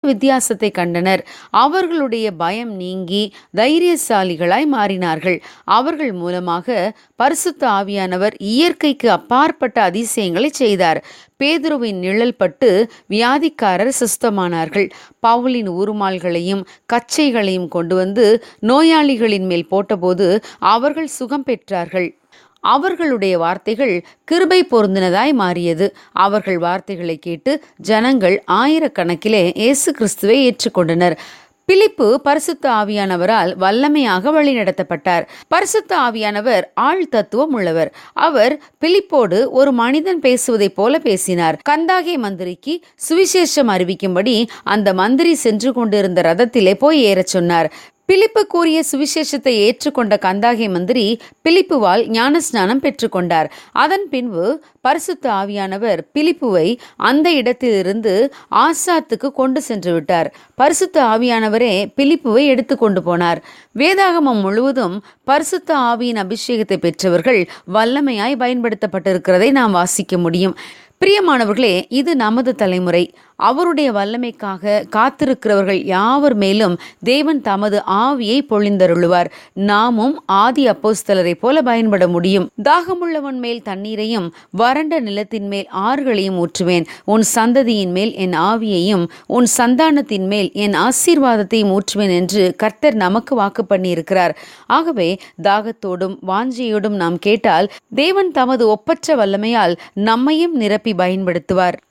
வித்தியாசத்தை கண்டனர் அவர்களுடைய பயம் நீங்கி தைரியசாலிகளாய் மாறினார்கள் அவர்கள் மூலமாக பரிசுத்த ஆவியானவர் இயற்கைக்கு அப்பாற்பட்ட அதிசயங்களை செய்தார் பேதுருவின் நிழல் பட்டு வியாதிக்காரர் சுஸ்தமானார்கள் பவுலின் உருமால்களையும் கச்சைகளையும் கொண்டு வந்து நோயாளிகளின் மேல் போட்டபோது அவர்கள் சுகம் பெற்றார்கள் அவர்களுடைய வார்த்தைகள் கிருபை பொருந்தினதாய் மாறியது அவர்கள் வார்த்தைகளை கேட்டு ஜனங்கள் ஆயிரக்கணக்கிலே இயேசு கிறிஸ்துவை ஏற்றுக்கொண்டனர் பிலிப்பு பரிசுத்த ஆவியானவரால் வல்லமையாக வழிநடத்தப்பட்டார் பரிசுத்த ஆவியானவர் ஆள் தத்துவம் உள்ளவர் அவர் பிலிப்போடு ஒரு மனிதன் பேசுவதைப் போல பேசினார் கந்தாகே மந்திரிக்கு சுவிசேஷம் அறிவிக்கும்படி அந்த மந்திரி சென்று கொண்டிருந்த ரதத்திலே போய் ஏறச் சொன்னார் பிலிப்பு கூறிய சுவிசேஷத்தை ஏற்றுக்கொண்ட கந்தாகே மந்திரி பிலிப்புவால் ஞானஸ்நானம் பெற்றுக்கொண்டார் அதன் பின்பு பரிசுத்த ஆவியானவர் பிலிப்புவை அந்த இடத்திலிருந்து ஆசாத்துக்கு கொண்டு சென்று விட்டார் பரிசுத்த ஆவியானவரே பிலிப்புவை எடுத்து கொண்டு போனார் வேதாகமம் முழுவதும் பரிசுத்த ஆவியின் அபிஷேகத்தை பெற்றவர்கள் வல்லமையாய் பயன்படுத்தப்பட்டிருக்கிறதை நாம் வாசிக்க முடியும் பிரியமானவர்களே இது நமது தலைமுறை அவருடைய வல்லமைக்காக காத்திருக்கிறவர்கள் யாவர் மேலும் தேவன் தமது ஆவியை பொழிந்தருளுவார் நாமும் ஆதி அப்போஸ்தலரை போல பயன்பட முடியும் தாகமுள்ளவன் மேல் தண்ணீரையும் வறண்ட நிலத்தின் மேல் ஆறுகளையும் ஊற்றுவேன் உன் சந்ததியின் மேல் என் ஆவியையும் உன் சந்தானத்தின் மேல் என் ஆசீர்வாதத்தையும் ஊற்றுவேன் என்று கர்த்தர் நமக்கு வாக்கு பண்ணியிருக்கிறார் ஆகவே தாகத்தோடும் வாஞ்சையோடும் நாம் கேட்டால் தேவன் தமது ஒப்பற்ற வல்லமையால் நம்மையும் நிரப்பி பயன்படுத்துவார்